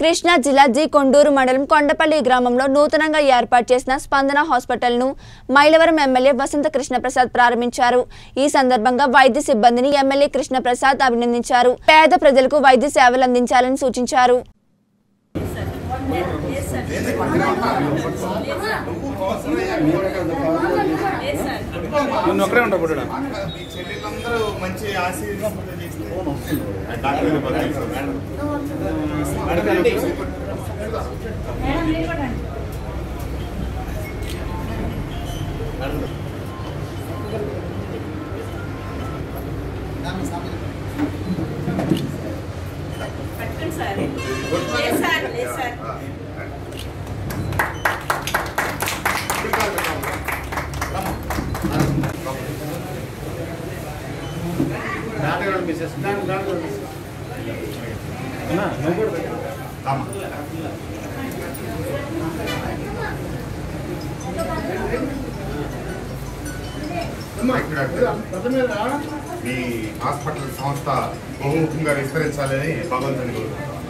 కృష్ణా జిల్లా జి కొండూరు మండలం కొండపల్లి గ్రామంలో నూతనంగా ఏర్పాటు చేసిన స్పందన హాస్పిటల్ను మైలవరం ఎమ్మెల్యే వసంత కృష్ణప్రసాద్ ప్రారంభించారు ఈ సందర్భంగా వైద్య సిబ్బందిని ఎమ్మెల్యే కృష్ణప్రసాద్ అభినందించారు పేద ప్రజలకు వైద్య సేవలు అందించాలని సూచించారు నువ్వు ఒక్కడే ఉంటావు బుడ్డా మీ చెల్లెళ్ళందరూ మంచి ఆశీర్వాదాలు చేస్తే డాక్టర్ మేడం పట్టుకోండి సార్ లేదు సార్ లేదు సార్ అన్నా, నువ్వు కూడా పెట్టు. మీ హాస్పిటల్ సంస్థ బహుముఖంగా విస్తరించాలని భగవంతుని కోరుకుంటున్నాను